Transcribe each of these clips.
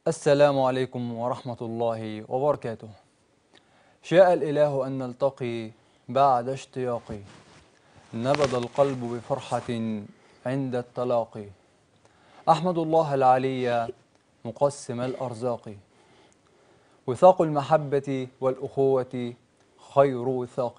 السلام عليكم ورحمة الله وبركاته شاء الإله أن نلتقي بعد اشتياقي نبض القلب بفرحة عند التلاقي أحمد الله العلي مقسم الأرزاق وثاق المحبة والأخوة خير وثاق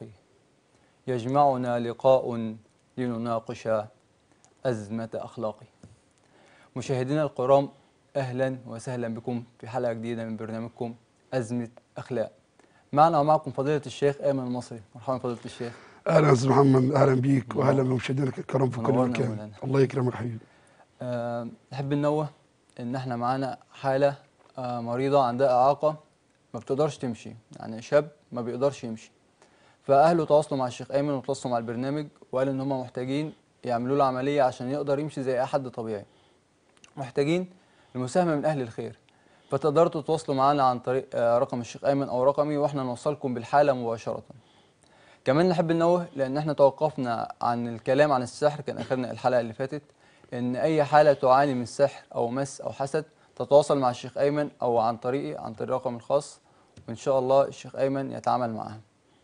يجمعنا لقاء لنناقش أزمة أخلاقي مشاهدينا الكرام أهلا وسهلا بكم في حلقة جديدة من برنامجكم أزمة أخلاق معنا ومعكم فضيلة الشيخ أيمن المصري مرحبا فضيلة الشيخ اهلا استاذ محمد اهلا بيك واهلا بمشاهدينا الكرام في كل منورنا مكان مولانا. الله يكرمك حبيبي أه نحب ننوه إن إحنا معانا حالة أه مريضة عندها إعاقة ما بتقدرش تمشي يعني شاب ما بيقدرش يمشي فأهله تواصلوا مع الشيخ أيمن وتواصلوا مع البرنامج وقالوا إن هم محتاجين يعملوا له عملية عشان يقدر يمشي زي أي حد طبيعي محتاجين المساهمة من أهل الخير فتقدروا تتواصلوا معنا عن طريق آه، رقم الشيخ أيمن أو رقمي وإحنا نوصلكم بالحالة مباشرة كمان نحب ننوه لأن إحنا توقفنا عن الكلام عن السحر كان آخرنا الحلقة اللي فاتت إن أي حالة تعاني من سحر أو مس أو حسد تتواصل مع الشيخ أيمن أو عن طريقي عن طريق رقم الخاص وإن شاء الله الشيخ أيمن يتعامل معها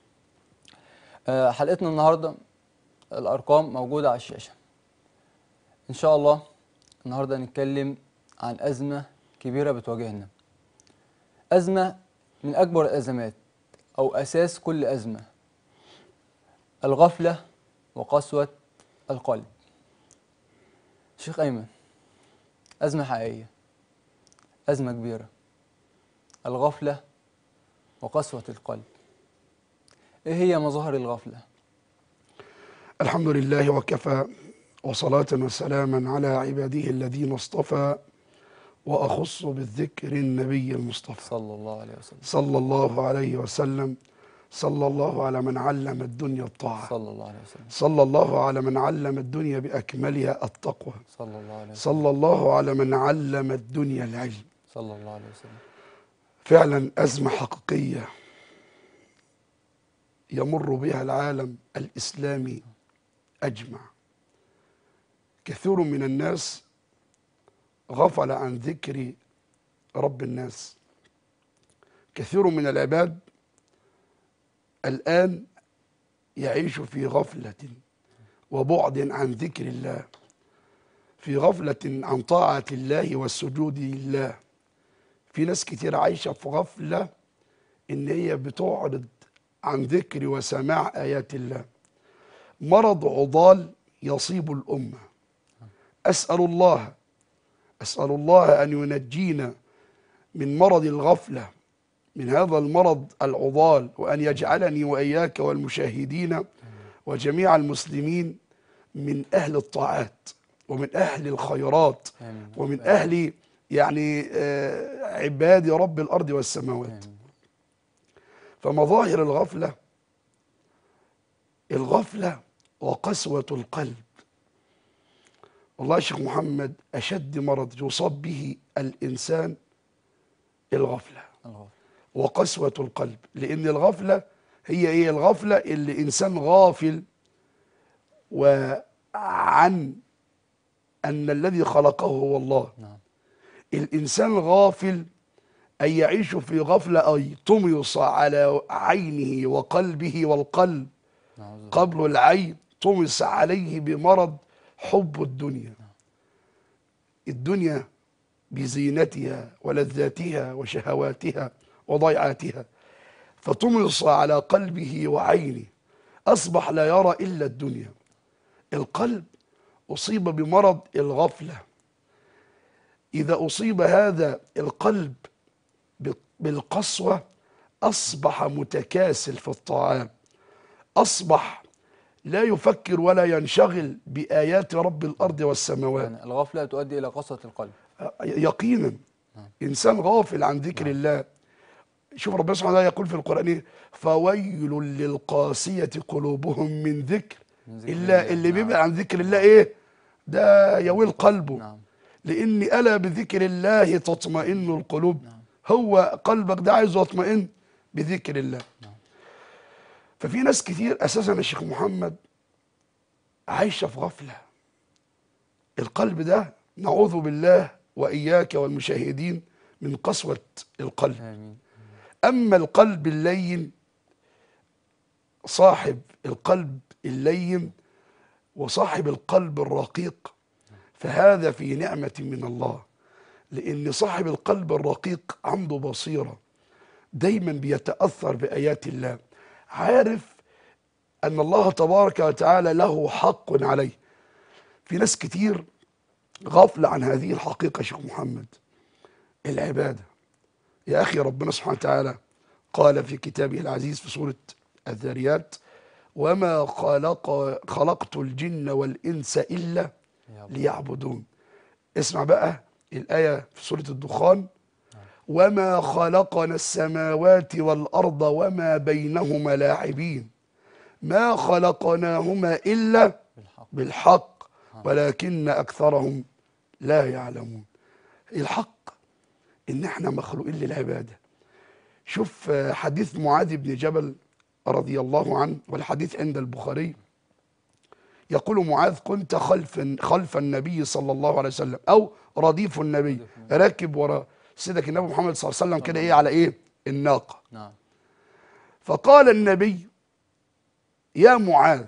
آه، حلقتنا النهاردة الأرقام موجودة على الشاشة إن شاء الله النهاردة نتكلم عن أزمة كبيرة بتواجهنا أزمة من أكبر الأزمات أو أساس كل أزمة الغفلة وقسوة القلب شيخ أيمن أزمة حقيقية أزمة كبيرة الغفلة وقسوة القلب إيه هي مظاهر الغفلة؟ الحمد لله وكفى وصلاة وسلاما على عباده الذين اصطفى وأخص بالذكر النبي المصطفى صلى الله عليه وسلم صلى الله عليه وسلم صلى الله على من علم الدنيا الطاعة صلى الله عليه وسلم صلى الله على من علم الدنيا بأكملها التقوى صلى الله عليه وسلم صلى الله على من علم الدنيا العلم صلى الله عليه وسلم فعلا أزمة حقيقية يمر بها العالم الإسلامي أجمع كثير من الناس غفل عن ذكر رب الناس كثير من العباد الآن يعيش في غفلة وبعد عن ذكر الله في غفلة عن طاعة الله والسجود لله في ناس كتير عايشة في غفلة إن هي بتعرض عن ذكر وسماع آيات الله مرض عضال يصيب الأمة أسأل الله أسأل الله أن ينجينا من مرض الغفلة من هذا المرض العضال وأن يجعلني وإياك والمشاهدين وجميع المسلمين من أهل الطاعات ومن أهل الخيرات آمين. ومن أهل يعني آه، عباد رب الأرض والسماوات آمين. فمظاهر الغفلة الغفلة وقسوة القلب والله يا شيخ محمد أشد مرض يصاب به الإنسان الغفلة الغفلة وقسوة القلب لأن الغفلة هي إيه الغفلة اللي إنسان غافل وعن أن الذي خلقه هو الله نعم الإنسان غافل أن يعيش في غفلة أي طمس على عينه وقلبه والقلب نعوذ بالله. قبل العين طمس عليه بمرض حب الدنيا الدنيا بزينتها ولذاتها وشهواتها وضيعاتها فطمس على قلبه وعينه أصبح لا يرى إلا الدنيا القلب أصيب بمرض الغفلة إذا أصيب هذا القلب ب- بالقسوة أصبح متكاسل في الطعام أصبح لا يفكر ولا ينشغل بآيات رب الأرض والسماوات يعني الغفلة تؤدي إلى قسوة القلب يقينا إنسان غافل عن ذكر الله شوف ربنا سبحانه وتعالى يقول في القرآن إيه؟ فويل للقاسية قلوبهم من ذكر من ذكر الله الله. اللي نعم. بيبعد عن ذكر الله إيه ده يويل قلبه نعم لأن ألا بذكر الله تطمئن القلوب هو قلبك ده عايزه يطمئن بذكر الله ففي ناس كتير أساسا يا شيخ محمد عايشة في غفلة القلب ده نعوذ بالله وإياك والمشاهدين من قسوة القلب امين أما القلب اللين صاحب القلب اللين وصاحب القلب الرقيق فهذا في نعمة من الله لأن صاحب القلب الرقيق عنده بصيرة دايما بيتأثر بآيات الله عارف أن الله تبارك وتعالى له حق عليه في ناس كتير غافلة عن هذه الحقيقة يا شيخ محمد العبادة يا أخي ربنا سبحانه وتعالى قال في كتابه العزيز في سورة الذاريات وما خلق خلقت الجن والإنس إلا يا رب. ليعبدون اسمع بقى الآية في سورة الدخان وما خلقنا السماوات والأرض وما بينهما لاعبين ما خلقناهما إلا بالحق بالحق ولكن أكثرهم لا يعلمون الحق إن احنا مخلوقين للعبادة شوف آه، حديث معاذ بن جبل رضي الله عنه والحديث عند البخاري يقول معاذ كنت خلف خلف النبي صلى الله عليه وسلم او رديف النبي راكب ورا سيدك النبي محمد صلى الله عليه وسلم كده ايه على ايه الناقه نعم فقال النبي يا معاذ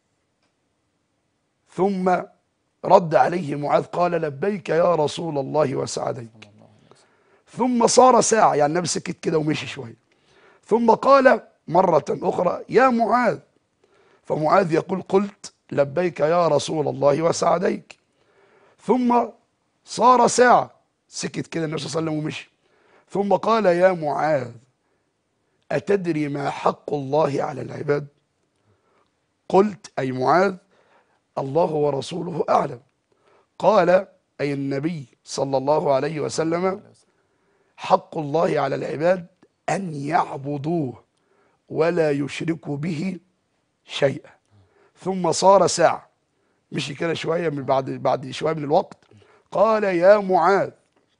ثم رد عليه معاذ قال لبيك يا رسول الله وسعديك صلى الله عليه وسلم ثم صار ساعة يعني النبي سكت كده ومشي شوية ثم قال مرة أخرى يا معاذ فمعاذ يقول قلت لبيك يا رسول الله وسعديك ثم صار ساعة سكت كده النبي صلى الله عليه وسلم ومشي ثم قال يا معاذ أتدري ما حق الله على العباد قلت أي معاذ الله ورسوله أعلم قال أي النبي صلى الله عليه وسلم حق الله على العباد أن يعبدوه ولا يشركوا به شيئا ثم صار ساعة مشي كده شوية من بعد بعد شوية من الوقت قال يا معاذ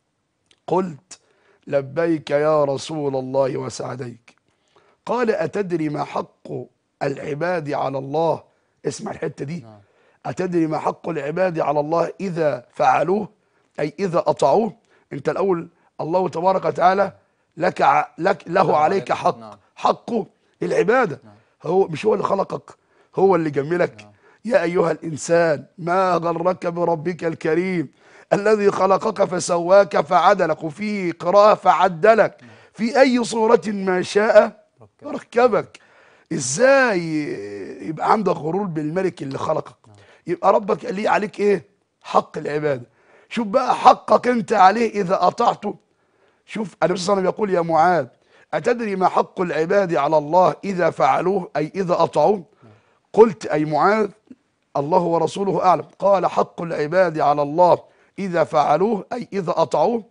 قلت لبيك يا رسول الله وسعديك قال أتدري ما حق العباد على الله اسمع الحتة دي نعم. أتدري ما حق العباد على الله إذا فعلوه أي إذا أطاعوه أنت الأول الله تبارك وتعالى لك ع- لك له له عليك عليك، حق نعم. حقه العبادة هو مش هو اللي خلقك هو اللي جملك يا أيها الإنسان ما غرك بربك الكريم الذي خلقك فسواك فعدلك وفي قراءة فعدلك في أي صورة ما شاء ركبك ازاي يبقى عندك غرور بالملك اللي خلقك يبقى ربك ليه عليك ايه حق العباده شوف بقى حقك انت عليه اذا اطعته شوف النبي صلى الله عليه وسلم يقول يا معاذ اتدري ما حق العباد على الله اذا فعلوه اي اذا اطاعوه قلت اي معاذ الله ورسوله اعلم قال حق العباد على الله اذا فعلوه اي اذا اطاعوه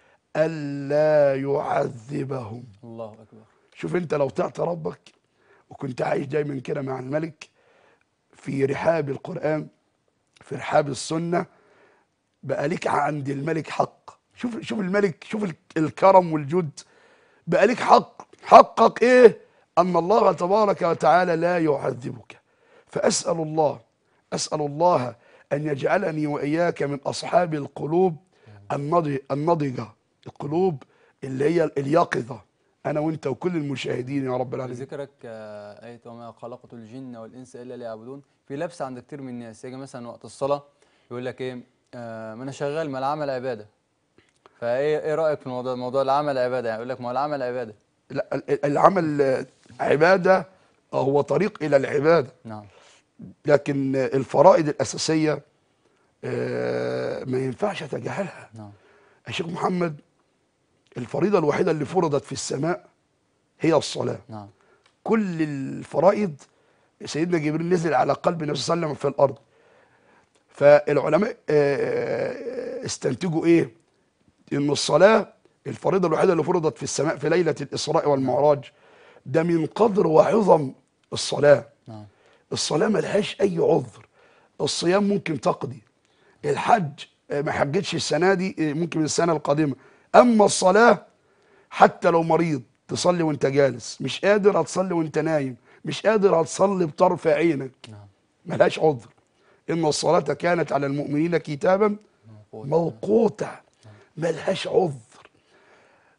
الا يعذبهم الله اكبر شوف انت لو طعت ربك وكنت عايش دايما كده مع الملك في رحاب القرآن في رحاب السنة بقى ليك عند الملك حق شوف شوف الملك شوف ال- الكرم والجود بقى ليك حق حقك ايه ان الله تبارك وتعالى لا يعذبك فاسال الله اسال الله ان يجعلني واياك من اصحاب القلوب النض- النضجه القلوب اللي هي اليقظه انا وانت وكل المشاهدين يا رب العالمين لذكرك آه، آية وما خلقت الجن والإنس إلا ليعبدون في لبس عند كتير من الناس يجي مثلا وقت الصلاة يقول لك إيه آه، ما أنا شغال ما العمل عبادة فإيه إيه رأيك في الموضوع موضوع العمل عبادة يعني يقول لك ما هو العمل عبادة لا ال- العمل آه، عباده هو طريق الى العباده نعم لكن آه، الفرائض الاساسيه آه، ما ينفعش اتجاهلها نعم يا شيخ محمد الفريضه الوحيده اللي فرضت في السماء هي الصلاه نعم كل الفرائض سيدنا جبريل نزل على قلب النبي صلى الله عليه وسلم في الارض فالعلماء آه، استنتجوا ايه ان الصلاه الفريضه الوحيده اللي فرضت في السماء في ليله الاسراء والمعراج ده من قدر وعظم الصلاه نعم الصلاه ملهاش اي عذر الصيام ممكن تقضي الحج آه، ما حجتش السنه دي آه، ممكن السنه القادمه اما الصلاه حتى لو مريض تصلي وانت جالس مش قادر هتصلي وانت نايم مش قادر هتصلي بطرف عينك نعم ملهاش عذر ان الصلاه كانت على المؤمنين كتابا موقوت. موقوتا ملهاش عذر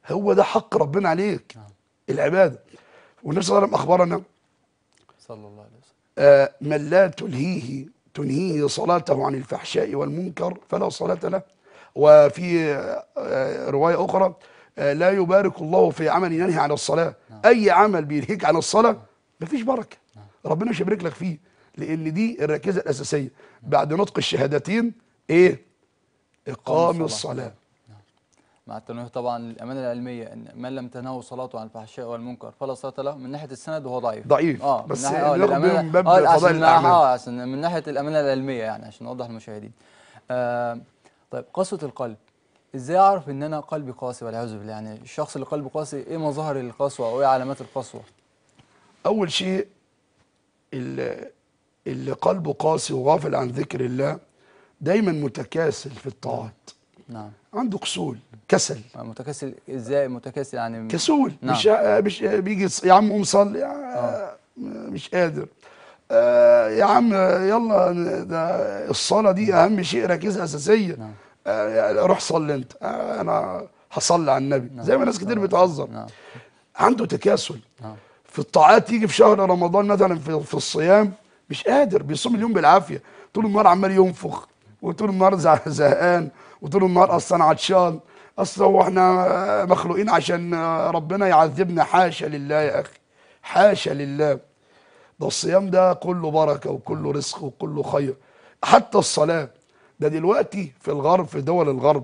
هو ده حق ربنا عليك نعم. العباده والنبي صلى الله عليه وسلم اخبرنا صلى الله عليه وسلم آه، من لا تلهيه تنهيه صلاته عن الفحشاء والمنكر فلا صلاة له وفي آه، رواية أخرى آه، لا يبارك الله في عمل ينهي عن الصلاة أي عمل بينهيك عن الصلاة مفيش بركة ربنا مش هيبارك لك فيه لأن دي الركيزة الأساسية بعد نطق الشهادتين إيه إقام الصلاة. الصلاة مع التنويه طبعا للامانه العلميه ان من لم تنهه صلاته عن الفحشاء والمنكر فلا صلاه له من ناحيه السند وهو ضعيف ضعيف، اه من بس ناحية- اه بناخد للأمانة- من باب اه فضائل عشان الأعمال. اه عشان من ناحيه الامانه العلميه يعني عشان نوضح للمشاهدين آه طيب قسوه القلب ازاي اعرف ان انا قلبي قاسي والعياذ بالله يعني الشخص اللي قلبه قاسي ايه مظاهر القسوه او ايه علامات القسوه أول شيء اللي, اللي قلبه قاسي وغافل عن ذكر الله دايما متكاسل في الطاعات نعم عنده كسول كسل متكاسل ازاي متكاسل يعني كسول نعم. مش مش بيجي يص- يا عم قوم صلي يا- مش قادر آه، يا عم يلا ده الصلاة دي أهم شيء ركيزة أساسية نعم. آه، يعني روح صلي أنت آه، أنا هصلي على النبي زي ما ناس كتير بتهزر نعم عنده تكاسل نعم في الطاعات يجي في شهر رمضان مثلا في, في الصيام مش قادر بيصوم اليوم بالعافيه طول النهار عمال ينفخ وطول النهار زه- زهقان وطول النهار اصلا عطشان اصلا هو احنا مخلوقين عشان ربنا يعذبنا حاشا لله يا اخي حاشا لله ده الصيام ده كله بركه وكله رزق وكله خير حتى الصلاه ده دلوقتي في الغرب في دول الغرب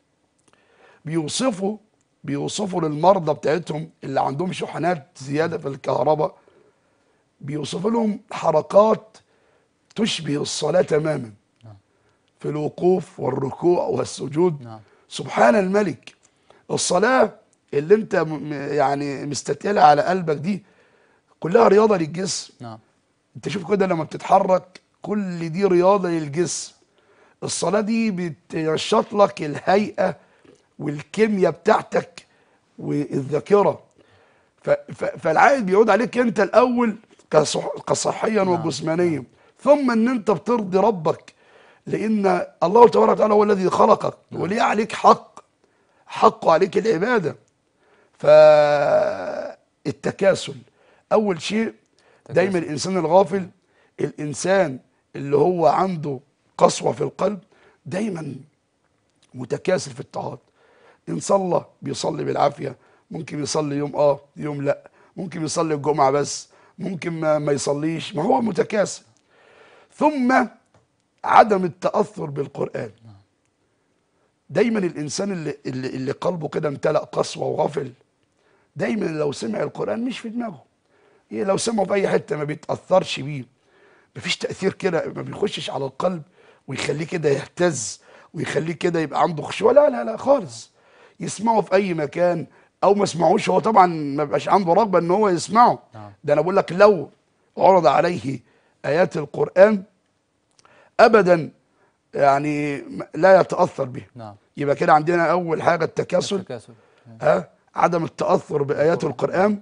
بيوصفوا بيوصفوا للمرضى بتاعتهم اللي عندهم شحنات زياده في الكهرباء بيوصفوا لهم حركات تشبه الصلاه تماما في الوقوف والركوع والسجود نعم. سبحان الملك الصلاه اللي انت م- م- يعني مستتقلها على قلبك دي كلها رياضه للجسم نعم انت شوف كده لما بتتحرك كل دي رياضه للجسم الصلاه دي بتنشط لك الهيئه والكيمياء بتاعتك والذاكره ف- ف- فالعائد بيعود عليك انت الاول كصح كصحيا وجسمانيا ثم ان انت بترضي ربك لان الله تبارك وتعالى هو الذي خلقك وليه عليك حق حقه عليك العباده فالتكاسل اول شيء دايما الانسان الغافل الانسان اللي هو عنده قسوه في القلب دايما متكاسل في الطاعات ان صلى بيصلي بالعافيه ممكن يصلي يوم اه يوم لا ممكن يصلي الجمعه بس ممكن ما, ما يصليش ما هو متكاسل ثم عدم التاثر بالقران دايما الانسان اللي اللي, اللي قلبه كده امتلأ قسوه وغفل دايما لو سمع القران مش في دماغه إيه لو سمعه في اي حته ما بيتاثرش بيه مفيش تاثير كده ما بيخشش على القلب ويخليه كده يهتز ويخليه كده يبقى عنده خشوع لا لا لا خالص يسمعه في اي مكان او ما يسمعوش هو طبعا ما بيبقاش عنده رغبه ان هو يسمعه نعم. ده انا بقول لك لو عرض عليه ايات القران ابدا يعني لا يتاثر به نعم يبقى كده عندنا اول حاجه التكاسل التكاسل ها عدم التأثر بآيات القرآن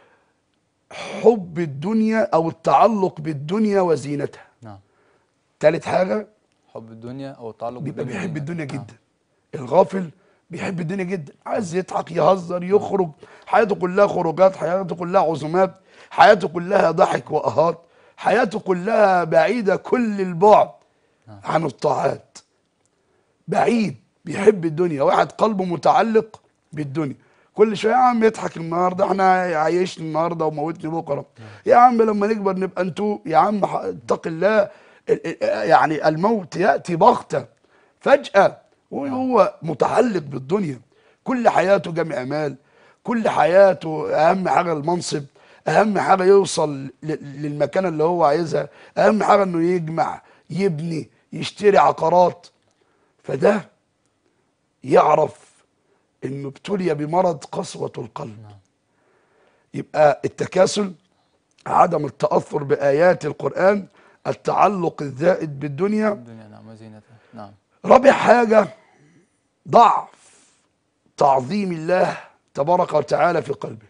حب الدنيا أو التعلق بالدنيا وزينتها نعم ثالث حاجة حب الدنيا او التعلق بيبقى بالدنيا بيحب والدنيا. الدنيا نعم. جدا الغافل بيحب الدنيا جدا عايز يضحك يهزر يخرج حياته كلها خروجات حياته كلها عزومات حياته كلها ضحك وأهات حياته كلها بعيدة كل البعد عن الطاعات بعيد بيحب الدنيا واحد قلبه متعلق بالدنيا كل شويه يا عم يضحك النهارده احنا عايشني النهارده وموتني بكره يا عم لما نكبر نبقى انتوا يا عم ح- اتق الله ال- ال- يعني الموت ياتي بغته فجاه وهو متعلق بالدنيا كل حياته جمع مال كل حياته اهم حاجه المنصب اهم حاجه يوصل ل- للمكانه اللي هو عايزها اهم حاجه انه يجمع يبني يشتري عقارات فده يعرف انه ابتلي بمرض قسوة القلب يبقى التكاسل عدم التأثر بآيات القرآن التعلق الزائد بالدنيا الدنيا نعم وزينتها نعم رابع حاجة ضعف تعظيم الله تبارك وتعالى في قلبه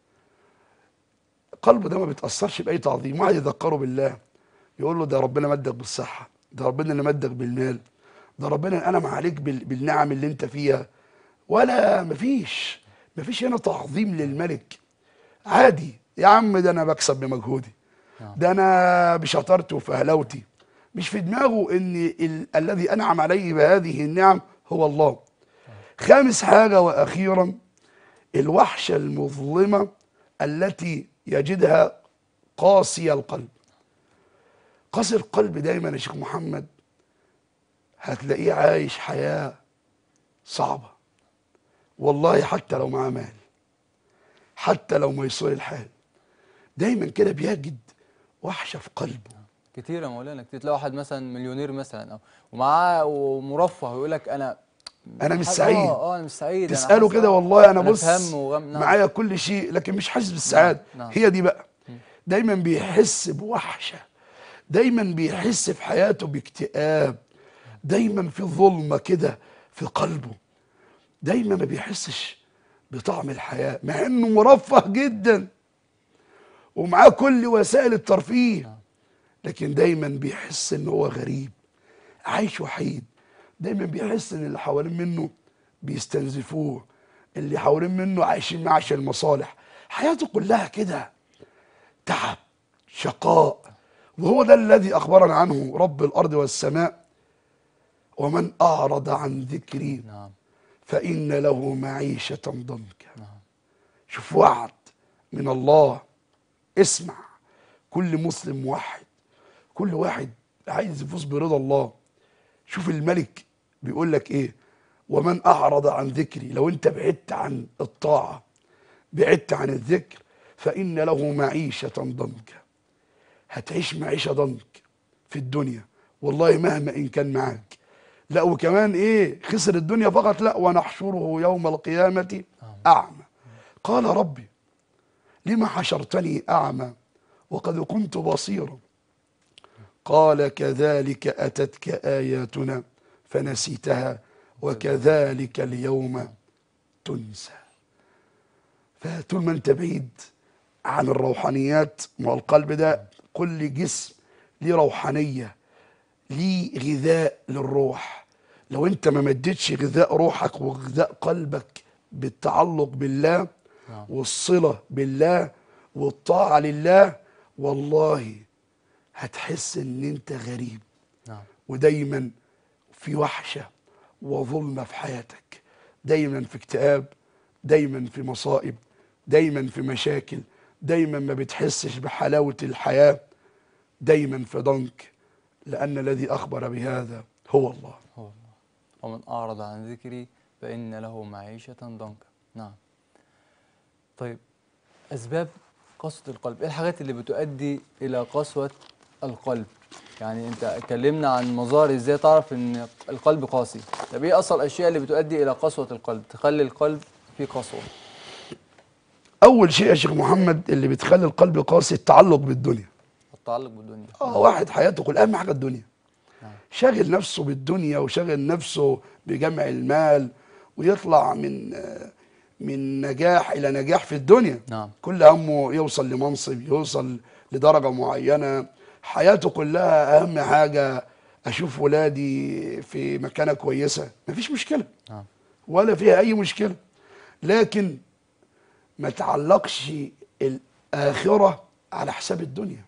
قلبه ده ما بيتأثرش بأي تعظيم واحد يذكره بالله يقول له ده ربنا مدك بالصحة ده ربنا اللي مدك بالمال ده ربنا انعم عليك بال- بالنعم اللي انت فيها ولا مفيش مفيش هنا تعظيم للملك عادي يا عم ده انا بكسب بمجهودي نعم. ده انا بشطارتي وفهلوتي مش في دماغه ان ال- الذي انعم عليه بهذه النعم هو الله خامس حاجه واخيرا الوحشه المظلمه التي يجدها قاسي القلب قاسي القلب دايما يا شيخ محمد هتلاقيه عايش حياه صعبه والله حتى لو معاه مال حتى لو ميسور الحال دايما كده بيجد وحشه في قلبه كتير يا مولانا كتير تلاقي واحد مثلا مليونير مثلا أو ومعاه ومرفه ويقول لك انا انا مش حاجة- سعيد اه اه انا مش سعيد أنا تساله حاسس- كده والله انا أنا بص في هم وغم نعم. معايا كل شيء لكن مش حاسس بالسعاده نعم. هي دي بقى دايما بيحس بوحشه دايما بيحس في حياته باكتئاب دايما في ظلمه كده في قلبه دايما ما بيحسش بطعم الحياه مع انه مرفه جدا ومعاه كل وسائل الترفيه لكن دايما بيحس ان هو غريب عايش وحيد دايما بيحس ان اللي حوالين منه بيستنزفوه اللي حوالين منه عايشين معاه عشان المصالح حياته كلها كده تعب شقاء وهو ده الذي اخبرنا عنه رب الارض والسماء ومن اعرض عن ذكري نعم فان له معيشه ضنكا نعم شوف وعد من الله اسمع كل مسلم موحد كل واحد عايز يفوز برضا الله شوف الملك بيقول لك ايه ومن اعرض عن ذكري لو انت بعدت عن الطاعه بعدت عن الذكر فان له معيشه ضنكا هتعيش معيشه ضنك في الدنيا والله مهما ان كان معاك لا وكمان ايه خسر الدنيا فقط لا ونحشره يوم القيامه اعمى قال ربي لما حشرتني اعمى وقد كنت بصيرا قال كذلك اتتك اياتنا فنسيتها وكذلك اليوم تنسى فطول ما انت بعيد عن الروحانيات ما هو القلب ده كل جسم ليه روحانيه ليه غذاء للروح لو انت ما مدتش غذاء روحك وغذاء قلبك بالتعلق بالله نعم. والصله بالله والطاعه لله والله هتحس ان انت غريب نعم ودايما في وحشه وظلمه في حياتك دايما في اكتئاب دايما في مصائب دايما في مشاكل دايما ما بتحسش بحلاوه الحياه دايما في ضنك لان الذي اخبر بهذا هو الله هو الله ومن أعرض عن ذكري فإن له معيشة ضنكا نعم طيب أسباب قسوة القلب إيه الحاجات اللي بتؤدي إلى قسوة القلب يعني أنت اتكلمنا عن مظاهر إزاي تعرف إن القلب قاسي طب إيه أصل الأشياء اللي بتؤدي إلى قسوة القلب تخلي القلب فيه قسوة اول شيء يا شيخ محمد اللي بتخلي القلب قاسي التعلق بالدنيا التعلق بالدنيا اه واحد حياته كل اهم حاجه الدنيا نعم. شاغل نفسه بالدنيا وشاغل نفسه بجمع المال ويطلع من آه، من نجاح الى نجاح في الدنيا نعم. كل همه يوصل لمنصب يوصل لدرجه معينه حياته كلها اهم حاجه اشوف ولادي في مكانه كويسه مفيش مشكله نعم ولا فيها اي مشكله لكن ما تعلقش الاخره على حساب الدنيا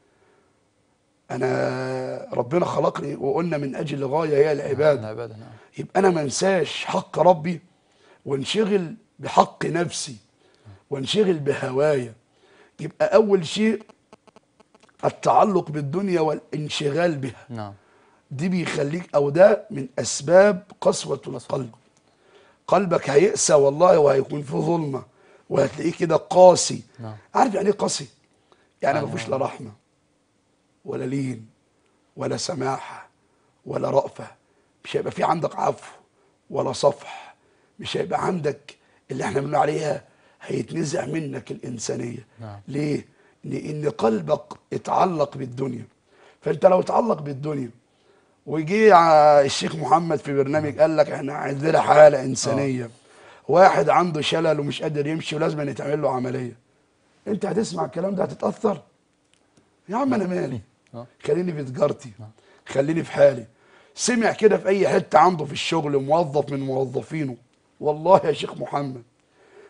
انا ربنا خلقني وقلنا من اجل غايه هي العباده العبادة نعم يبقى انا ما انساش حق ربي وانشغل بحق نفسي وانشغل بهوايا يبقى اول شيء التعلق بالدنيا والانشغال بها نعم دي بيخليك او ده من اسباب قسوه القلب قلبك هيقسى والله وهيكون في ظلمه وهتلاقيه كده قاسي نعم. عارف يعني ايه قاسي يعني ما يعني فيهوش لا رحمه ولا لين ولا سماحه ولا رأفه مش هيبقى في عندك عفو ولا صفح مش هيبقى عندك اللي احنا بنقول عليها هيتنزع منك الانسانيه نعم. ليه لان قلبك اتعلق بالدنيا فانت لو اتعلق بالدنيا ويجي ع- الشيخ محمد في برنامج قال لك احنا عندنا حاله انسانيه واحد عنده شلل ومش قادر يمشي ولازم يتعمل له عمليه انت هتسمع الكلام ده هتتاثر يا عم انا مالي آه. خليني في تجارتي خليني في حالي سمع كده في اي حته عنده في الشغل موظف من موظفينه والله يا شيخ محمد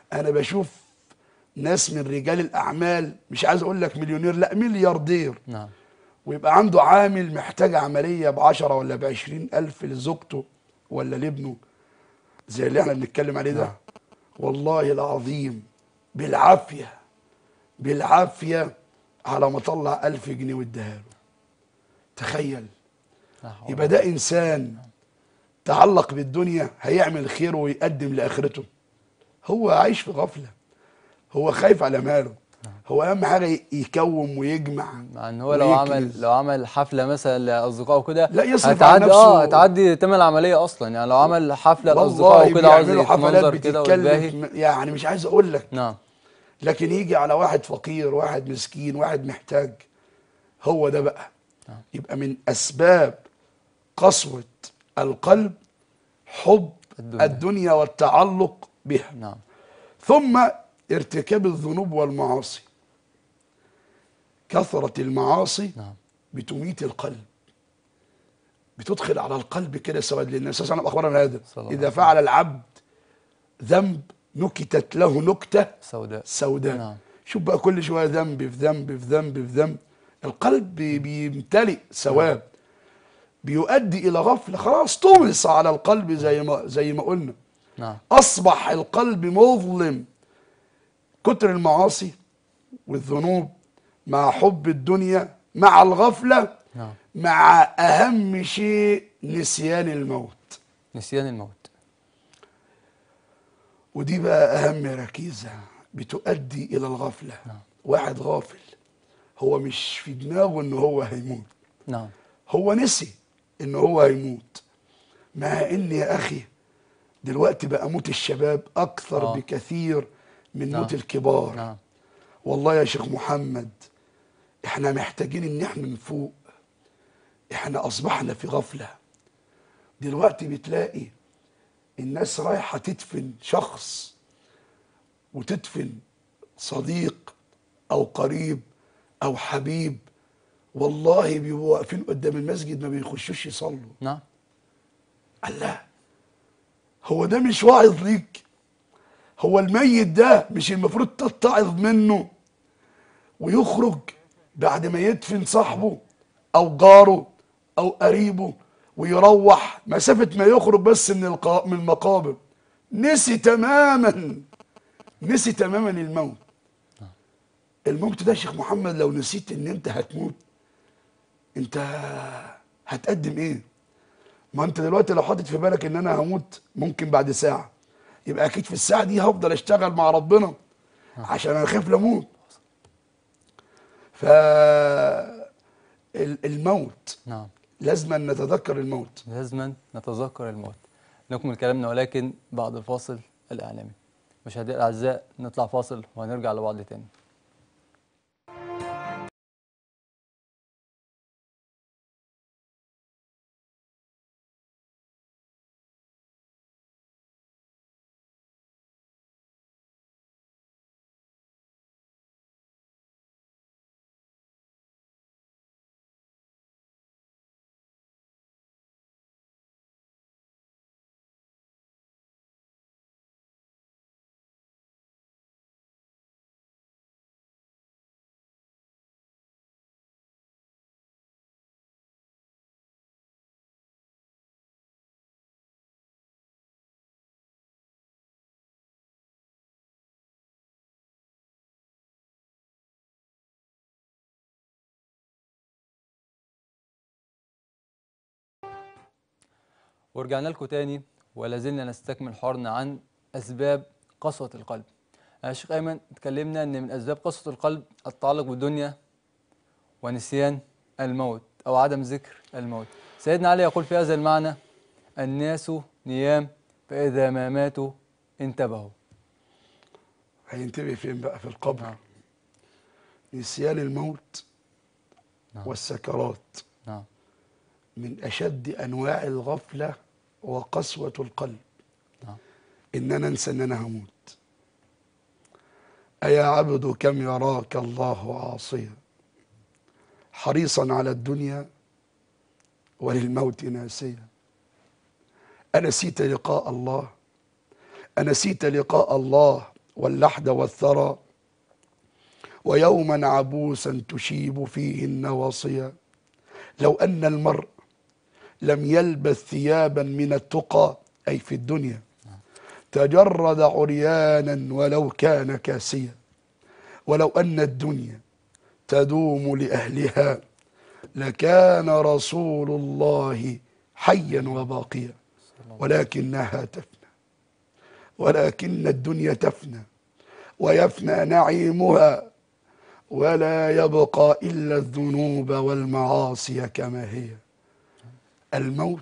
انا بشوف ناس من رجال الاعمال مش عايز اقول لك مليونير لا ملياردير نعم ويبقى عنده عامل محتاج عملية بعشرة ولا بعشرين ألف لزوجته ولا لابنه زي اللي احنا بنتكلم عليه ده والله العظيم بالعافية بالعافية على ما طلع ألف جنيه واداها له تخيل لا حول يبقى ده إنسان تعلق بالدنيا هيعمل خير ويقدم لآخرته هو عايش في غفلة هو خايف على ماله هو أهم حاجة يكوم ويجمع مع ان هو لو عمل ويكنز. لو عمل حفله مثلا لاصدقائه وكده لا يصرف على هتعدي اه نفسه. هتعدي تمن العمليه اصلا يعني لو عمل حفله والله لاصدقائه وكده عاوز بيعملوا حفلات يتمنظر كده ويتباهي بتتكلف يعني مش عايز اقول لك نعم لكن يجي على واحد فقير واحد مسكين واحد محتاج هو ده بقى نعم. يبقى من اسباب قسوة القلب حب الدنيا. الدنيا, الدنيا والتعلق بها نعم ثم ارتكاب الذنوب والمعاصي كثرة المعاصي نعم بتميت القلب بتدخل على القلب كده سواد للنبي صلى الله عليه وسلم اخبرنا هذا صلى الله اذا عليه فعل العبد ذنب نكتت له نكته سوداء سوداء نعم. شوف بقى كل شويه ذنب في ذنب في ذنب في ذنب القلب بي- بيمتلئ سواد بيؤدي الى غفله خلاص طمس على القلب زي ما زي ما قلنا نعم اصبح القلب مظلم كتر المعاصي والذنوب مع حب الدنيا مع الغفله نعم مع اهم شيء نسيان الموت نسيان الموت ودي بقى اهم ركيزه بتؤدي الى الغفله نعم. واحد غافل هو مش في دماغه ان هو هيموت نعم هو نسي ان هو هيموت مع ان يا اخي دلوقتي بقى موت الشباب اكثر آه. بكثير من نعم. موت الكبار نعم والله يا شيخ محمد احنا محتاجين ان احنا نفوق احنا اصبحنا في غفله دلوقتي بتلاقي الناس رايحه تدفن شخص وتدفن صديق او قريب او حبيب والله بيبقوا واقفين قدام المسجد ما بيخشوش يصلوا نعم الله هو ده مش واعظ ليك هو الميت ده مش المفروض تتعظ منه ويخرج بعد ما يدفن صاحبه او جاره او قريبه ويروح مسافة ما يخرج بس من القا... من المقابر نسي تماما نسي تماما الموت الموت ده يا شيخ محمد لو نسيت ان انت هتموت انت هتقدم ايه ما انت دلوقتي لو حاطط في بالك ان انا هموت ممكن بعد ساعة يبقى اكيد في الساعة دي هفضل اشتغل مع ربنا عشان انا خايف لاموت ف ال- الموت نعم لازم أن نتذكر الموت لازما نتذكر الموت نكمل كلامنا ولكن بعد الفاصل الإعلامي مشاهدينا الأعزاء نطلع فاصل وهنرجع لبعض تاني ورجعنا لكم تاني ولا زلنا نستكمل حوارنا عن أسباب قسوة القلب يا شيخ أيمن اتكلمنا إن من أسباب قسوة القلب التعلق بالدنيا ونسيان الموت أو عدم ذكر الموت سيدنا علي يقول في هذا المعنى الناس نيام فإذا ما ماتوا انتبهوا هينتبه فين بقى في القبر نعم. نسيان الموت نعم. والسكرات نعم من أشد أنواع الغفلة وقسوة القلب نعم إن أنا أنسى إن أنا هموت أيا عبد كم يراك الله عاصيا حريصا على الدنيا وللموت ناسيا أنسيت لقاء الله أنسيت لقاء الله واللحد والثرى ويوما عبوسا تشيب فيه النواصيا لو أن المرء لم يلبس ثيابا من التقى أي في الدنيا تجرد عريانا ولو كان كاسيا ولو أن الدنيا تدوم لأهلها لكان رسول الله حيا وباقيا ولكنها تفنى ولكن الدنيا تفنى ويفنى نعيمها ولا يبقى إلا الذنوب والمعاصي كما هي الموت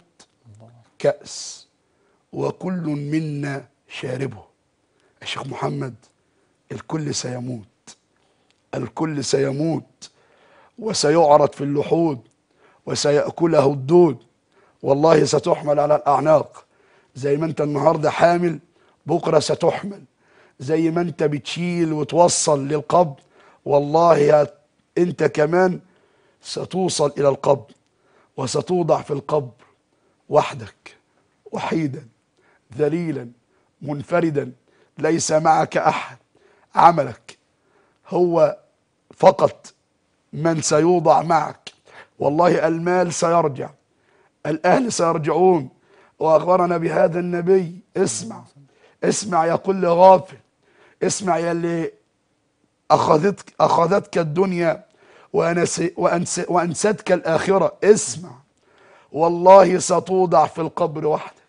كأس وكل منا شاربه الشيخ محمد الكل سيموت الكل سيموت وسيعرض في اللحود وسيأكله الدود والله ستحمل على الأعناق زي ما انت النهارده حامل بكره ستحمل زي ما انت بتشيل وتوصل للقبر والله هت- انت كمان ستوصل الى القبر وستوضع في القبر وحدك وحيدا ذليلا منفردا ليس معك احد عملك هو فقط من سيوضع معك والله المال سيرجع الأهل سيرجعون وأخبرنا بهذا النبي اسمع اسمع يا كل غافل اسمع يا اللي أخذتك, أخذتك الدنيا وأنس وأنس وأنستك الآخرة اسمع والله ستوضع في القبر وحدك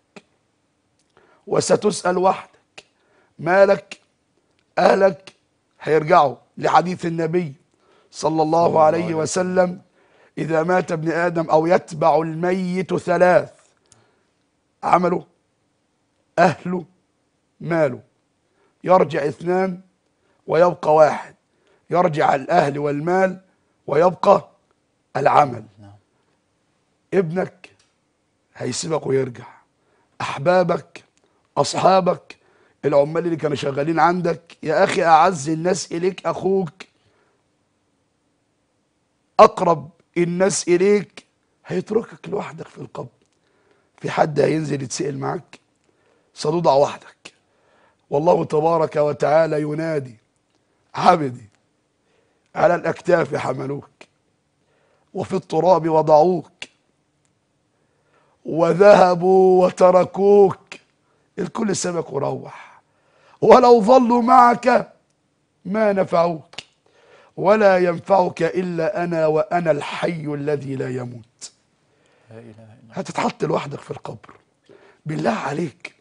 وستسأل وحدك مالك أهلك هيرجعوا لحديث النبي صلى الله عليه وسلم إذا مات ابن آدم أو يتبع الميت ثلاث عمله أهله ماله يرجع اثنان ويبقى واحد يرجع الأهل والمال ويبقى العمل نعم. ابنك هيسيبك ويرجع أحبابك أصحابك العمال اللي كانوا شغالين عندك يا أخي أعز الناس إليك أخوك أقرب الناس إليك هيتركك لوحدك في القبر في حد هينزل يتسأل معك ستوضع وحدك والله تبارك وتعالى ينادي عبدي على الأكتاف حملوك وفي التراب وضعوك وذهبوا وتركوك الكل سبك وروح ولو ظلوا معك ما نفعوك ولا ينفعك إلا أنا وأنا الحي الذي لا يموت لا اله الا الله هتتحط لوحدك في القبر بالله عليك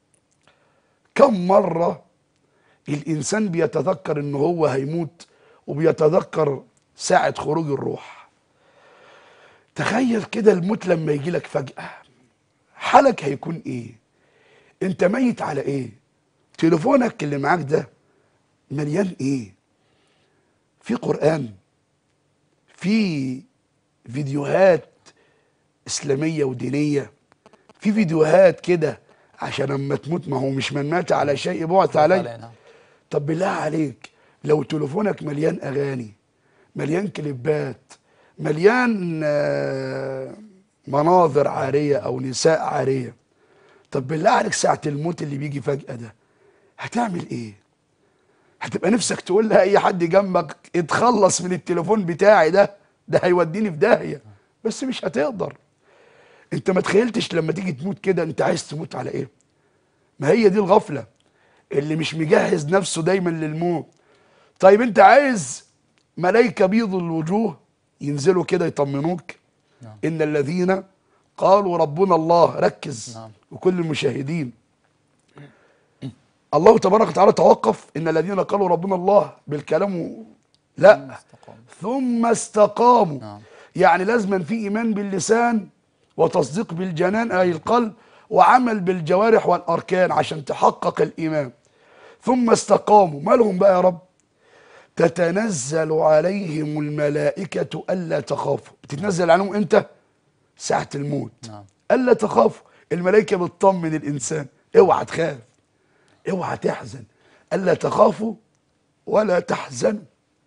كم مرة الإنسان بيتذكر إن هو هيموت وبيتذكر ساعة خروج الروح تخيل كده الموت لما يجي لك فجأة حالك هيكون إيه أنت ميت على إيه تليفونك اللي معاك ده مليان إيه في قرآن في فيديوهات إسلامية ودينية في فيديوهات كده عشان اما تموت ما هو مش من مات على شيء بعث عليه نعم. طب بالله عليك لو تليفونك مليان اغاني مليان كليبات مليان آه، مناظر عاريه او نساء عاريه طب بالله عليك ساعه الموت اللي بيجي فجاه ده هتعمل ايه هتبقى نفسك تقول لاي حد جنبك اتخلص من التليفون بتاعي ده ده هيوديني في داهيه بس مش هتقدر انت ما تخيلتش لما تيجي تموت كده انت عايز تموت على ايه ما هي دي الغفله اللي مش مجهز نفسه دايما للموت طيب انت عايز ملائكه بيض الوجوه ينزلوا كده يطمنوك نعم. ان الذين قالوا ربنا الله ركز نعم. وكل المشاهدين الله تبارك وتعالى توقف ان الذين قالوا ربنا الله بالكلام لا استقام. ثم استقاموا نعم. يعني لازما في ايمان باللسان وتصديق بالجنان اي القلب وعمل بالجوارح والاركان عشان تحقق الايمان ثم استقاموا ما لهم بقى يا رب تتنزل عليهم الملائكة ألا تخافوا بتتنزل عليهم امتى ساعة الموت نعم. ألا تخافوا الملائكة بتطمن الإنسان اوعى تخاف اوعى تحزن ألا تخافوا ولا تحزنوا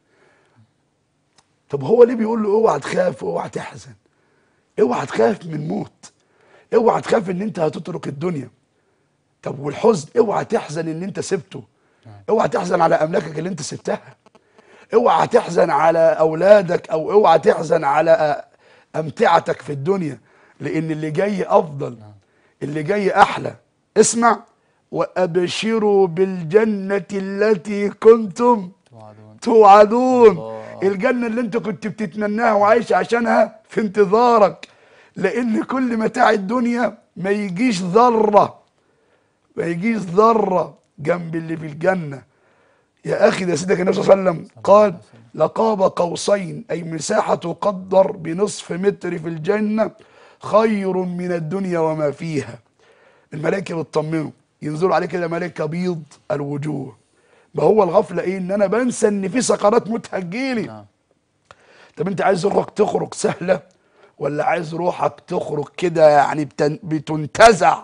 طب هو ليه بيقول له اوعى تخاف واوعى تحزن اوعى تخاف من موت اوعى تخاف ان انت هتترك الدنيا طب والحزن اوعى تحزن ان انت سبته اوعى تحزن على املاكك اللي انت سبتها اوعى تحزن على اولادك او اوعى تحزن على امتعتك في الدنيا لان اللي جاي افضل اللي جاي احلى اسمع وابشروا بالجنه التي كنتم توعدون توعدون الله. الجنة اللي انت كنت بتتمناها وعايش عشانها في انتظارك لان كل متاع الدنيا ما يجيش ذرة ما يجيش ذرة جنب اللي في الجنة يا اخي ده سيدك النبي صلى الله عليه وسلم قال لقاب قوسين اي مساحة تقدر بنصف متر في الجنة خير من الدنيا وما فيها الملائكة بتطمنه ينزلوا عليه كده ملائكة بيض الوجوه ما هو الغفلة ايه ان انا بنسى ان في سكرات موت هتجيلي نعم طب انت عايز روحك تخرج سهلة ولا عايز روحك تخرج كده يعني بتن- بتنتزع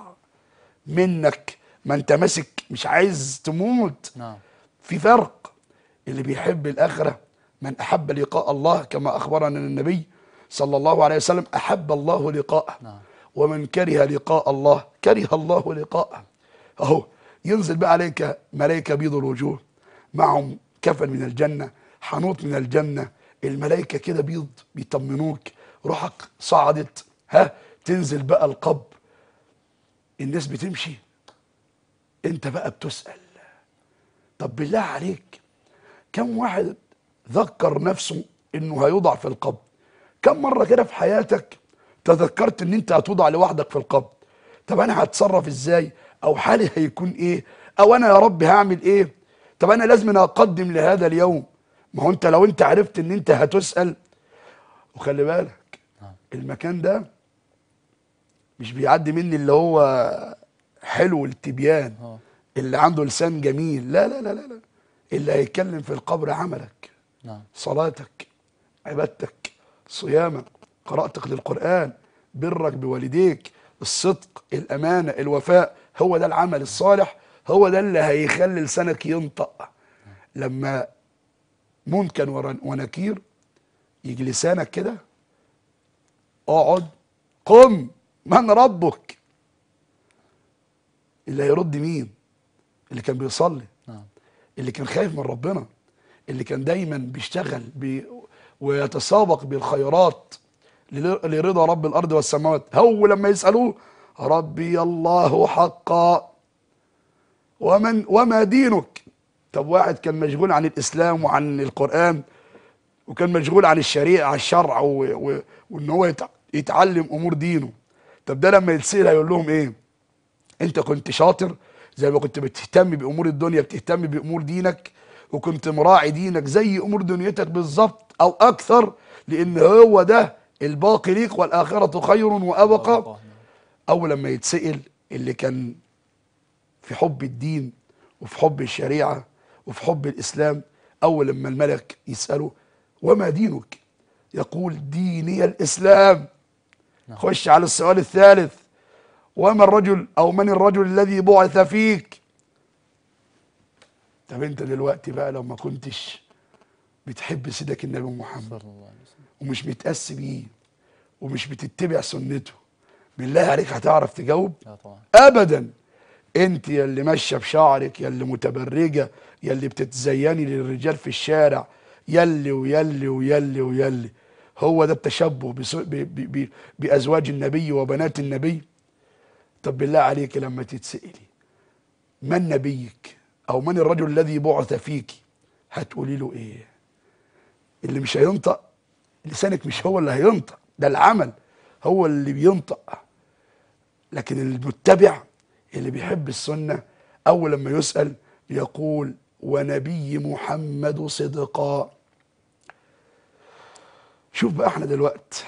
منك ما انت ماسك مش عايز تموت نعم في فرق اللي بيحب الآخرة من أحب لقاء الله كما أخبرنا النبي صلى الله عليه وسلم أحب الله لقاءه نعم. ومن كره لقاء الله كره الله لقاءه أهو ينزل بقى عليك ملائكة بيض الوجوه معهم كفن من الجنة حنوط من الجنة الملائكة كده بيض بيطمنوك روحك صعدت ها تنزل بقى القبر الناس بتمشي انت بقى بتسأل طب بالله عليك كم واحد ذكر نفسه انه هيوضع في القبر كم مرة كده في حياتك تذكرت ان انت هتوضع لوحدك في القبر طب انا هتصرف ازاي او حالي هيكون ايه او انا يا رب هعمل ايه طب انا لازم أنا اقدم لهذا اليوم ما هو انت لو انت عرفت ان انت هتسأل وخلي بالك المكان ده مش بيعدي مني اللي هو حلو التبيان اه اللي عنده لسان جميل لا لا لا لا لا اللي هيتكلم في القبر عملك نعم صلاتك عبادتك صيامك قراءتك للقرآن برك بوالديك الصدق الأمانة الوفاء هو ده العمل الصالح هو ده اللي هيخلي لسانك ينطق لما منكر ور- ونكير يجي لسانك كده اقعد قم من ربك اللي هيرد مين اللي كان بيصلي نعم اللي كان خايف من ربنا اللي كان دايما بيشتغل بي ويتسابق بالخيرات لل- لرضا رب الارض والسماوات هو لما يسالوه ربي الله حقا ومن وما دينك طب واحد كان مشغول عن الاسلام وعن القران وكان مشغول عن الشريعه الشرع و- و- وان هو يتع- يتعلم امور دينه طب ده لما يتسال هيقول لهم ايه انت كنت شاطر زي ما كنت بتهتم بامور الدنيا بتهتم بامور دينك وكنت مراعي دينك زي امور دنيتك بالظبط او اكثر لان هو ده الباقي ليك والاخره خير وابقى اول لما يتسال اللي كان في حب الدين وفي حب الشريعه وفي حب الاسلام اول لما الملك يساله وما دينك يقول ديني الاسلام خش على السؤال الثالث وما الرجل او من الرجل الذي بعث فيك طب انت دلوقتي بقى لو ما كنتش بتحب سيدك النبي محمد صلى الله عليه وسلم ومش متأسي بيه ومش بتتبع سنته بالله عليك هتعرف تجاوب لا طبعا ابدا انت يا اللي ماشيه بشعرك يا اللي متبرجه يا اللي بتتزيني للرجال في الشارع يلي ويلي ويلي ويلي هو ده التشبه بسو- ب- ب- ب- بازواج النبي وبنات النبي طب بالله عليك لما تتسالي من نبيك او من الرجل الذي بعث فيك هتقولي له ايه اللي مش هينطق لسانك مش هو اللي هينطق ده العمل هو اللي بينطق لكن المتبع اللي بيحب السنة أول لما يسأل يقول ونبي محمد صدقا شوف بقى احنا دلوقتي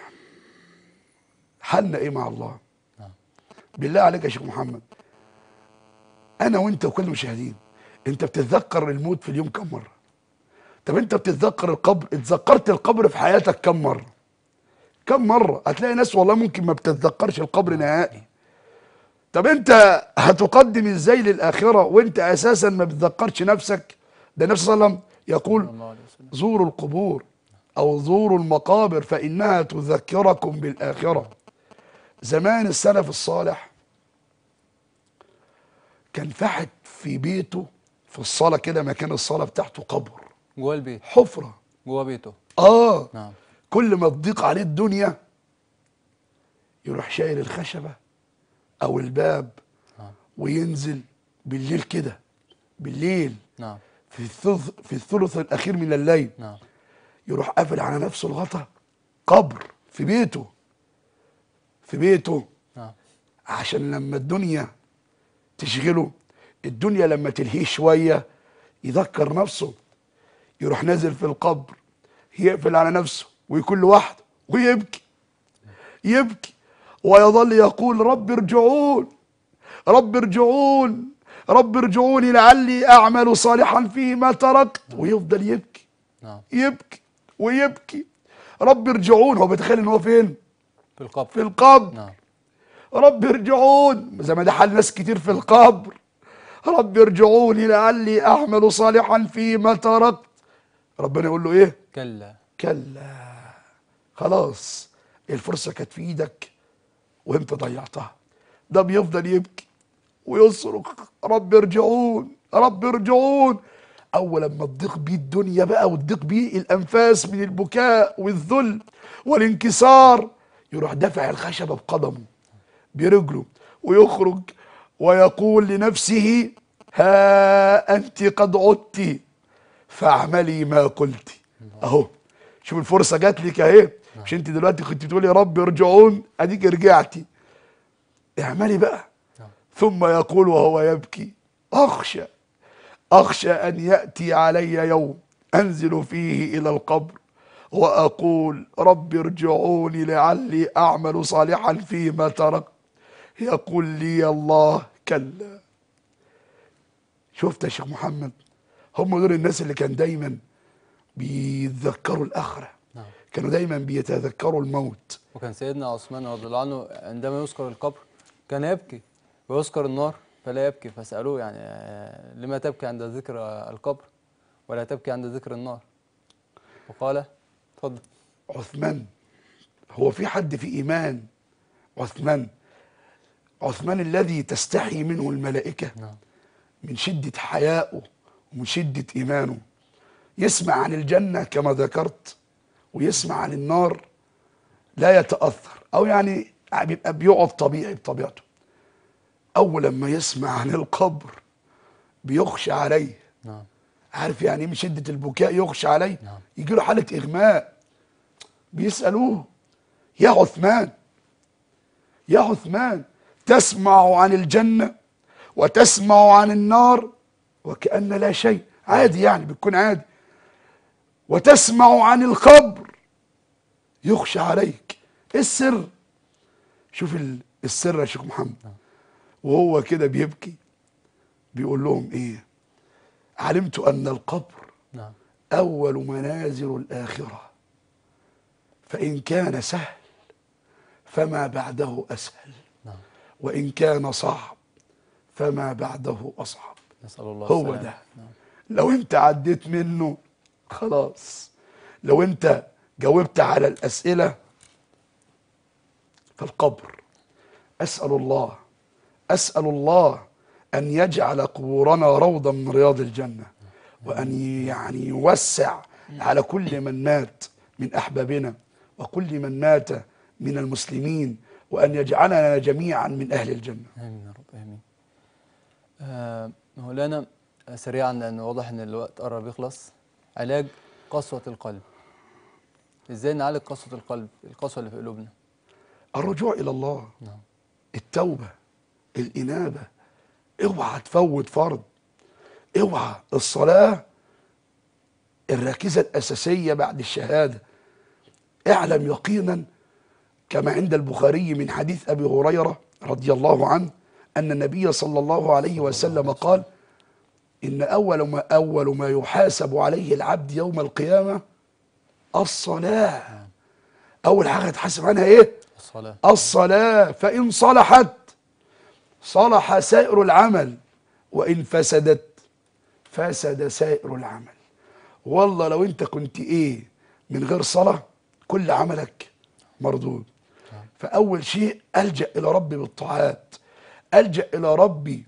حالنا ايه مع الله نعم. بالله عليك يا شيخ محمد انا وانت وكل المشاهدين انت بتتذكر الموت في اليوم كم مره طب انت بتتذكر القبر اتذكرت القبر في حياتك كم مره كم مره هتلاقي ناس والله ممكن ما بتتذكرش القبر نهائي طب انت هتقدم ازاي للاخره وانت اساسا ما بتذكرش نفسك ده النبي صلى الله عليه وسلم يقول صلى الله عليه وسلم زوروا القبور او زوروا المقابر فانها تذكركم بالاخره زمان السلف الصالح كان فحت في بيته في الصاله كده مكان الصاله بتاعته قبر جوه البيت حفره جوه بيته اه نعم كل ما تضيق عليه الدنيا يروح شايل الخشبة أو الباب نعم. وينزل بالليل كده بالليل نعم في الثلث في الثلث الأخير من الليل نعم يروح قافل على نفسه الغطا قبر في بيته في بيته نعم عشان لما الدنيا تشغله الدنيا لما تلهيه شوية يذكر نفسه يروح نازل في القبر يقفل على نفسه ويكون لوحده ويبكي يبكي ويظل يقول رب ارجعون رب ارجعون رب ارجعوني لعلي أعمل صالحا فيما تركت ويفضل يبكي نعم يبكي ويبكي رب ارجعون هو بيتخيل ان هو فين في القبر في القبر نعم رب ارجعون زي ما ده حال ناس كتير في القبر رب ارجعوني لعلي اعمل صالحا فيما تركت ربنا يقول له ايه كلا كلا خلاص الفرصه كانت في ايدك وانت ضيعتها ده بيفضل يبكي ويصرخ رب ارجعون رب ارجعون اول لما تضيق بيه الدنيا بقى وتضيق بيه الانفاس من البكاء والذل والانكسار يروح دافع الخشبه بقدمه برجله ويخرج ويقول لنفسه ها انت قد عدت فاعملي ما قلت اهو شوف الفرصه جات لك اهي مش انت دلوقتي كنت بتقولي يا رب ارجعون اديك رجعتي اعملي بقى نعم. ثم يقول وهو يبكي اخشى اخشى ان ياتي علي يوم انزل فيه الى القبر واقول رب ارجعوني لعلي اعمل صالحا فيما تركت يقول لي الله كلا شفت يا شيخ محمد هم دول الناس اللي كان دايما بيتذكروا الاخره نعم كانوا دايما بيتذكروا الموت وكان سيدنا عثمان رضي الله عنه عندما يذكر القبر كان يبكي ويذكر النار فلا يبكي فسألوه يعني آه، لما تبكي عند ذكر القبر ولا تبكي عند ذكر النار وقال اتفضل عثمان هو في حد في ايمان عثمان عثمان الذي تستحي منه الملائكه نعم من شده حيائه ومن شده ايمانه يسمع عن الجنه كما ذكرت ويسمع عن النار لا يتاثر او يعني بيبقى بيقعد طبيعي بطبيعته اول لما يسمع عن القبر بيخشى عليه نعم عارف يعني ايه من شده البكاء يخشى عليه نعم. يجي له حاله اغماء بيسالوه يا عثمان يا عثمان تسمع عن الجنه وتسمع عن النار وكأن لا شيء عادي يعني بتكون عادي وتسمع عن القبر يخشى عليك ايه السر شوف ال- السر يا شيخ محمد وهو كده بيبكي بيقول لهم ايه علمت ان القبر نعم اول منازل الاخره فان كان سهل فما بعده اسهل نعم وان كان صعب فما بعده اصعب نسأل الله هو السلامة. ده نعم لو انت عديت منه خلاص لو انت جاوبت على الاسئله فالقبر اسال الله اسال الله ان يجعل قبورنا روضا من رياض الجنه وان يعني يوسع على كل من مات من احبابنا وكل من مات من المسلمين وان يجعلنا جميعا من اهل الجنه آمين يا رب آمين آه مولانا آه، سريعا لأن واضح إن الوقت قرب يخلص علاج قسوة القلب إزاي نعالج قسوة القلب القسوة اللي في قلوبنا الرجوع الى الله نعم التوبة الإنابة اوعى تفوت فرض اوعى الصلاة الركيزة الأساسية بعد الشهادة اعلم يقينا كما عند البخاري من حديث أبي هريرة رضي الله عنه أن النبي صلى الله عليه وسلم قال إن أول ما أول ما يحاسب عليه العبد يوم القيامة الصلاة أول حاجة تحاسب عنها إيه؟ الصلاة الصلاة فإن صلحت صلح سائر العمل وإن فسدت فسد سائر العمل والله لو أنت كنت إيه من غير صلاة كل عملك مردود فأول شيء ألجأ إلى ربي بالطاعات ألجأ إلى ربي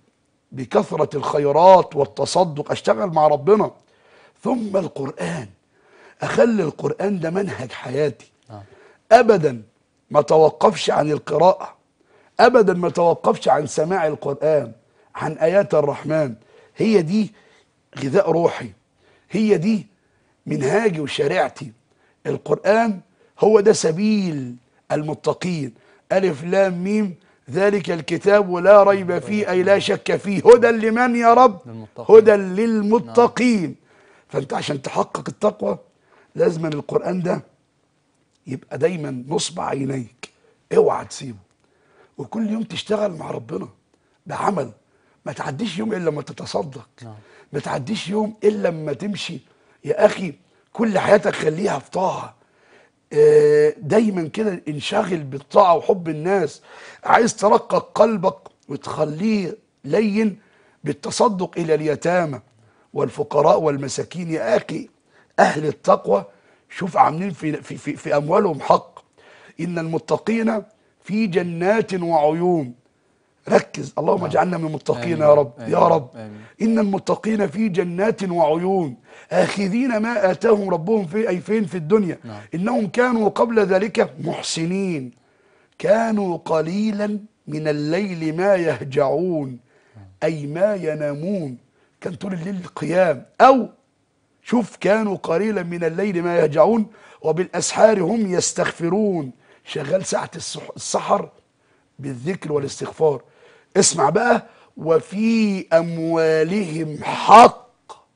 بكثرة الخيرات والتصدق أشتغل مع ربنا ثم القرآن أخلي القرآن ده منهج حياتي نعم. أبدا ما توقفش عن القراءة أبدا ما توقفش عن سماع القرآن عن آيات الرحمن هي دي غذاء روحي هي دي منهاجي وشريعتي القرآن هو ده سبيل المتقين ألف لام ميم ذلك الكتاب لا ريب فيه أي لا شك فيه هدى لمن يا رب للمتقين. هدى للمتقين فأنت عشان تحقق التقوى لازم القرآن ده يبقى دايما نصب عينيك اوعى تسيبه وكل يوم تشتغل مع ربنا ده عمل ما تعديش يوم الا لما تتصدق نعم. ما تعديش يوم الا لما تمشي يا اخي كل حياتك خليها في طاعه آه، دايما كده انشغل بالطاعه وحب الناس عايز ترقق قلبك وتخليه لين بالتصدق الى اليتامى والفقراء والمساكين يا اخي اهل التقوى شوف عاملين في في في, في اموالهم حق ان المتقين في جنات وعيون ركز اللهم اجعلنا من المتقين آمين. يا رب يا آمين. رب آمين. إن المتقين في جنات وعيون آخذين ما آتاهم ربهم في أي فين في الدنيا نعم. إنهم كانوا قبل ذلك محسنين كانوا قليلا من الليل ما يهجعون أي ما ينامون كان طول الليل قيام أو شوف كانوا قليلا من الليل ما يهجعون وبالأسحار هم يستغفرون شغال ساعة السح- السحر بالذكر والاستغفار اسمع بقى وفي أموالهم حق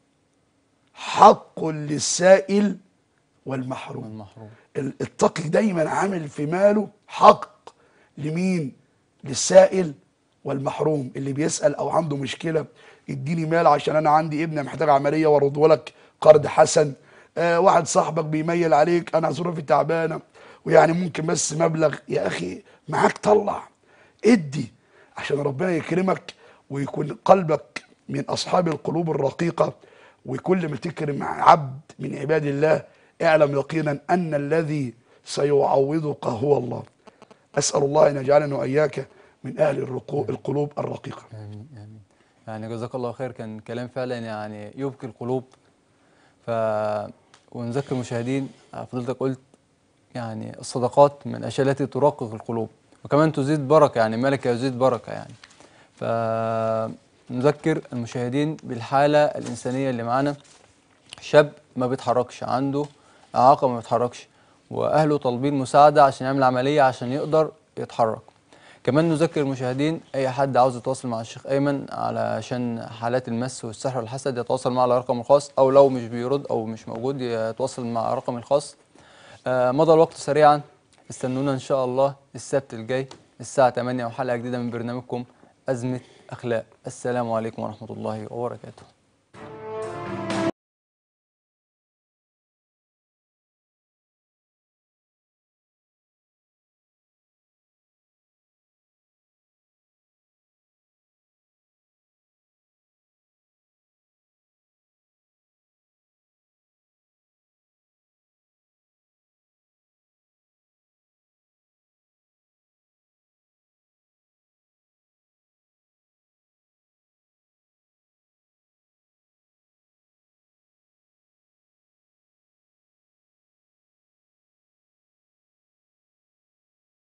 حق للسائل والمحروم المحروم ال- التقي دايما عامل في ماله حق لمين للسائل والمحروم اللي بيسأل او عنده مشكلة اديني مال عشان انا عندي ابن محتاج عملية وارده لك قرض حسن آه واحد صاحبك بيميل عليك انا ظروفي تعبانة ويعني ممكن بس مبلغ يا اخي معاك طلع ادي عشان ربنا يكرمك ويكون قلبك من اصحاب القلوب الرقيقة وكل ما تكرم عبد من عباد الله اعلم يقينا ان الذي سيعوضك هو الله اسال الله ان يجعلنا واياك من اهل الرقو- القلوب الرقيقه امين امين يعني جزاك الله خير كان كلام فعلا يعني يبكي القلوب ف ونذكر المشاهدين فضلتك قلت يعني الصدقات من الاشياء التي ترقق القلوب وكمان تزيد بركه يعني ملكه يزيد بركه يعني فنذكر المشاهدين بالحاله الانسانيه اللي معانا شاب ما بيتحركش عنده اعاقه ما بيتحركش واهله طالبين مساعده عشان يعمل عمليه عشان يقدر يتحرك كمان نذكر المشاهدين اي حد عاوز يتواصل مع الشيخ ايمن علشان حالات المس والسحر والحسد يتواصل معه على رقم الخاص او لو مش بيرد او مش موجود يتواصل مع رقم الخاص آه، مضى الوقت سريعا استنونا ان شاء الله السبت الجاي الساعه 8 وحلقه جديده من برنامجكم ازمه اخلاق السلام عليكم ورحمه الله وبركاته